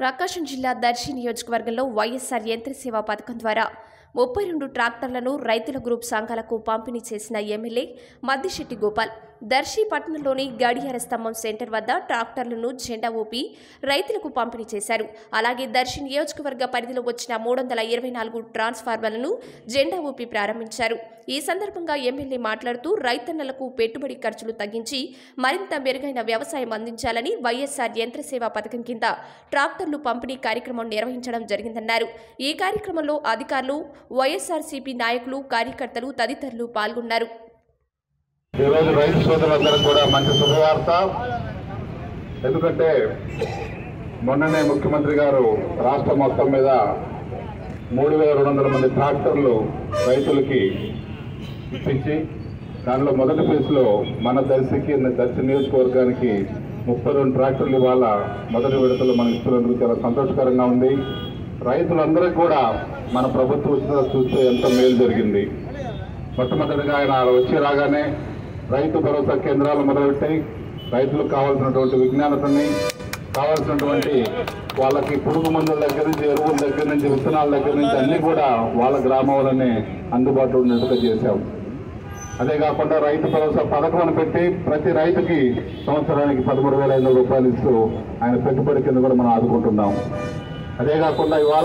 ప్రకాశం జిల్లా దర్శి నియోజకవర్గంలో వైఎస్ఆర్ యంత్ర సేవా పథకం ద్వారా ముప్పై రెండు ట్రాక్టర్లను రైతుల గ్రూప్ సంఘాలకు పంపిణీ చేసిన ఎమ్మెల్యే మద్దిశెట్టి గోపాల్ దర్శి పట్టణంలోని గడియార స్తంభం సెంటర్ వద్ద ట్రాక్టర్లను జెండా ఊపి రైతులకు పంపిణీ చేశారు అలాగే దర్శి నియోజకవర్గ పరిధిలో వచ్చిన మూడు వందల ఇరవై నాలుగు ట్రాన్స్ఫార్మర్లను జెండా ఊపి ప్రారంభించారు ఈ సందర్భంగా ఎమ్మెల్యే మాట్లాడుతూ రైతన్నలకు పెట్టుబడి ఖర్చులు తగ్గించి మరింత మెరుగైన వ్యవసాయం అందించాలని వైఎస్ఆర్ యంత్ర సేవా పథకం కింద ట్రాక్టర్లు పంపిణీ కార్యక్రమం నిర్వహించడం జరిగిందన్నారు ఈ కార్యక్రమంలో అధికారులు వైఎస్ఆర్సీపీ నాయకులు కార్యకర్తలు తదితరులు పాల్గొన్నారు ఈరోజు రైతు సోదరులందరికీ కూడా మంచి శుభవార్త ఎందుకంటే మొన్ననే ముఖ్యమంత్రి గారు రాష్ట్రం మొత్తం మీద మూడు వేల రెండు వందల మంది ట్రాక్టర్లు రైతులకి ఇప్పించి దానిలో మొదటి ఫేజ్లో మన దర్శికి దర్శి నియోజకవర్గానికి ముప్పై రెండు ట్రాక్టర్లు ఇవాళ మొదటి విడతలు మనం ఇస్తున్నందుకు చాలా సంతోషకరంగా ఉంది రైతులందరికీ కూడా మన ప్రభుత్వం వచ్చిన చూస్తే ఎంత మేలు జరిగింది మొట్టమొదటిగా ఆయన వచ్చి రాగానే రైతు భరోసా కేంద్రాలు మొదలుపెట్టాయి రైతులకు కావాల్సినటువంటి విజ్ఞానతని కావాల్సినటువంటి వాళ్ళకి పురుగు మందుల దగ్గర నుంచి ఎరువుల దగ్గర నుంచి విత్తనాల దగ్గర నుంచి అన్ని కూడా వాళ్ళ గ్రామంలోనే అందుబాటులో ఉండేట్టుగా చేశాం అదే కాకుండా రైతు భరోసా పథకం అని పెట్టి ప్రతి రైతుకి సంవత్సరానికి పదమూడు వేల ఐదు వందల రూపాయలు ఇస్తూ ఆయన పెట్టుబడి కింద కూడా మనం ఆదుకుంటున్నాం అదే కాకుండా ఇవాళ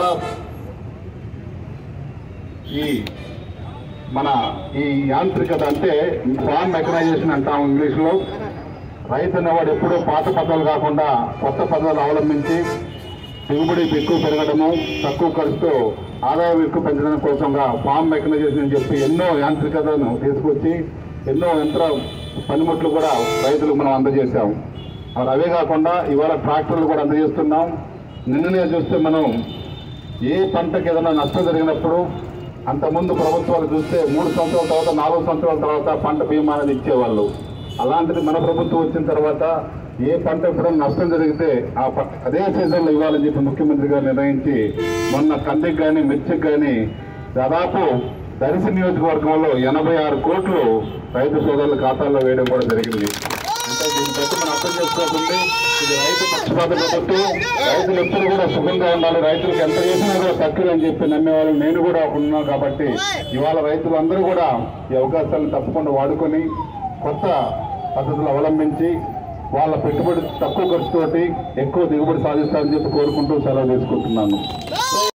ఈ మన ఈ యాంత్రికత అంటే ఫార్మ్ మెకనైజేషన్ అంటాం ఇంగ్లీష్లో రైతు అనేవాడు ఎప్పుడూ పాత పద్ధతులు కాకుండా కొత్త పద్ధతులు అవలంబించి దిగుబడి ఎక్కువ పెరగడము తక్కువ ఖర్చుతో ఆదాయం ఎక్కువ పెంచడం కోసంగా ఫార్మ్ మెకనైజేషన్ అని చెప్పి ఎన్నో యాంత్రికతను తీసుకొచ్చి ఎన్నో యంత్ర పనిముట్లు కూడా రైతులకు మనం అందజేశాం మరి అవే కాకుండా ఇవాళ ట్రాక్టర్లు కూడా అందజేస్తున్నాం నిన్ననే చూస్తే మనం ఏ పంటకి ఏదైనా నష్టం జరిగినప్పుడు అంతకుముందు ప్రభుత్వాలు చూస్తే మూడు సంవత్సరాల తర్వాత నాలుగు సంవత్సరాల తర్వాత పంట బీమా అనేది ఇచ్చేవాళ్ళు అలాంటిది మన ప్రభుత్వం వచ్చిన తర్వాత ఏ పంట ఎప్పుడైనా నష్టం జరిగితే ఆ ప- అదే సీజన్లో ఇవ్వాలని చెప్పి ముఖ్యమంత్రి గారు నిర్ణయించి మొన్న కందికి కానీ మిర్చికి కానీ దాదాపు దర్శి నియోజకవర్గంలో ఎనభై ఆరు కోట్లు రైతు సోదరుల ఖాతాల్లో వేయడం కూడా జరిగింది అంటే దీన్ని బట్టి మనం అర్థం చేసుకోకుండా ఇది రైతు పక్షపాత ప్రభుత్వం రైతులు ఎప్పుడు కూడా సుఖంగా ఉండాలి రైతులకు ఎంత చేసినా కూడా తక్కువ అని చెప్పి నమ్మేవాళ్ళు నేను కూడా ఉన్నాను కాబట్టి ఇవాళ రైతులందరూ కూడా ఈ అవకాశాలను తప్పకుండా వాడుకొని కొత్త పద్ధతులు అవలంబించి వాళ్ళ పెట్టుబడి తక్కువ ఖర్చుతోటి ఎక్కువ దిగుబడి సాధిస్తారని చెప్పి కోరుకుంటూ సెలవు తీసుకుంటున్నాను